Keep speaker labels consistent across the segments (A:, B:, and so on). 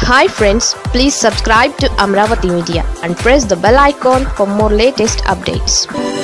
A: hi friends please subscribe to Amaravati media and press the bell icon for more latest updates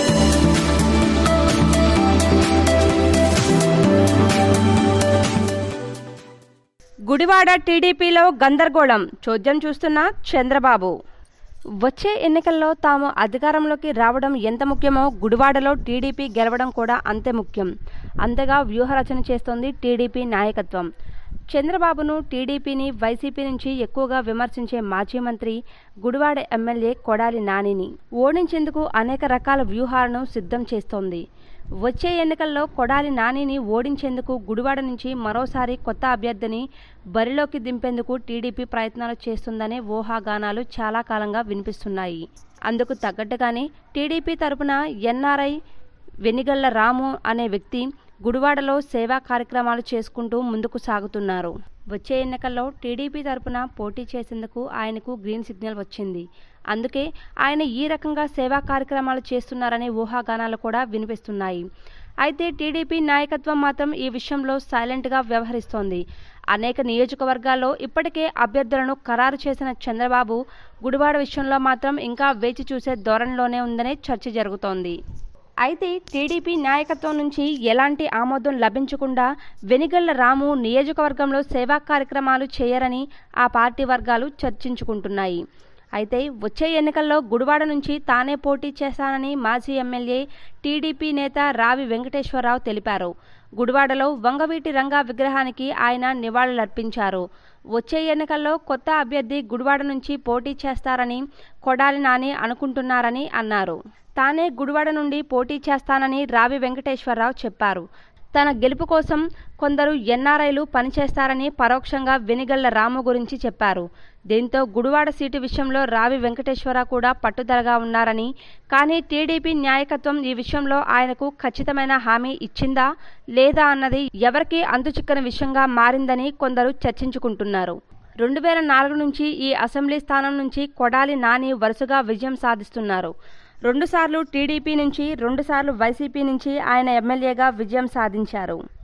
B: Gudivada టీడీపీలో గందరగోళం చోద్యం చూస్తున్న చంద్రబాబు వచ్చే ఎన్నికల్లో తాము అధికారంలోకి రావడం ఎంత ముఖ్యమో గుడివాడలో టీడీపీ గెలవడం కూడా అంతే ముఖ్యం అంతగా వ్యూహరచన చేస్తోంది టీడీపీ నాయకత్వం చంద్రబాబును టీడీపీని వైసీపీ నుంచి ఎక్కువగా విమర్శించే మాజీ మంత్రి గుడివాడ ఎమ్మెల్యే కొడాలి నానిని ఓడించేందుకు అనేక రకాల వ్యూహాలను సిద్ధం చేస్తోంది వచ్చే ఎన్నికల్లో కొడాలి నానిని ఓడించేందుకు గుడివాడ నుంచి మరోసారి కొత్త అభ్యర్థిని బరిలోకి దింపేందుకు టీడీపీ ప్రయత్నాలు చేస్తుందనే ఊహాగానాలు చాలా కాలంగా వినిపిస్తున్నాయి అందుకు తగ్గట్టుగానే టీడీపీ తరపున ఎన్ఆర్ఐ వెనిగళ్ల రాము అనే వ్యక్తి గుడివాడలో సేవా కార్యక్రమాలు చేసుకుంటూ ముందుకు సాగుతున్నారు వచ్చే ఎన్నికల్లో టీడీపీ తరపున పోటీ చేసేందుకు ఆయనకు గ్రీన్ సిగ్నల్ వచ్చింది అందుకే ఆయన ఈ రకంగా సేవా కార్యక్రమాలు చేస్తున్నారనే ఊహాగానాలు కూడా వినిపిస్తున్నాయి అయితే టీడీపీ నాయకత్వం మాత్రం ఈ విషయంలో సైలెంట్గా వ్యవహరిస్తోంది అనేక నియోజకవర్గాల్లో ఇప్పటికే అభ్యర్థులను ఖరారు చేసిన చంద్రబాబు గుడివాడ విషయంలో మాత్రం ఇంకా వేచి చూసే ధోరణిలోనే ఉందనే చర్చ జరుగుతోంది అయితే టీడీపీ నాయకత్వం నుంచి ఎలాంటి ఆమోదం లభించకుండా వెనిగళ్ల రాము నియోజకవర్గంలో సేవా కార్యక్రమాలు చేయరని ఆ పార్టీ వర్గాలు చర్చించుకుంటున్నాయి అయితే వచ్చే ఎన్నికల్లో గుడివాడ నుంచి తానే పోటీ చేశానని మాజీ ఎమ్మెల్యే టీడీపీ నేత రావి వెంకటేశ్వరరావు తెలిపారు గుడివాడలో వంగవీటి రంగా విగ్రహానికి ఆయన నివాళులర్పించారు వచ్చే ఎన్నికల్లో కొత్త అభ్యర్థి గుడివాడ నుంచి పోటీ చేస్తారని కొడాలి నాని అనుకుంటున్నారని అన్నారు తానే గుడివాడ నుండి పోటీ చేస్తానని రావి వెంకటేశ్వరరావు చెప్పారు తన గెలుపు కోసం కొందరు ఎన్ఆర్ఐలు పనిచేస్తారని పరోక్షంగా వెనిగళ్ల రాము గురించి చెప్పారు దీంతో గుడివాడ సీటు విషయంలో రావి వెంకటేశ్వర కూడా పట్టుదలగా ఉన్నారని కానీ టీడీపీ నాయకత్వం ఈ విషయంలో ఆయనకు ఖచ్చితమైన హామీ ఇచ్చిందా లేదా అన్నది ఎవరికీ అంతుచిక్కని విషయంగా మారిందని కొందరు చర్చించుకుంటున్నారు రెండు వేల నాలుగు నుంచి ఈ అసెంబ్లీ స్థానం నుంచి కొడాలి నాని వరుసగా విజయం సాధిస్తున్నారు రెండుసార్లు టీడీపీ నుంచి రెండుసార్లు వైసీపీ నుంచి ఆయన ఎమ్మెల్యేగా విజయం సాధించారు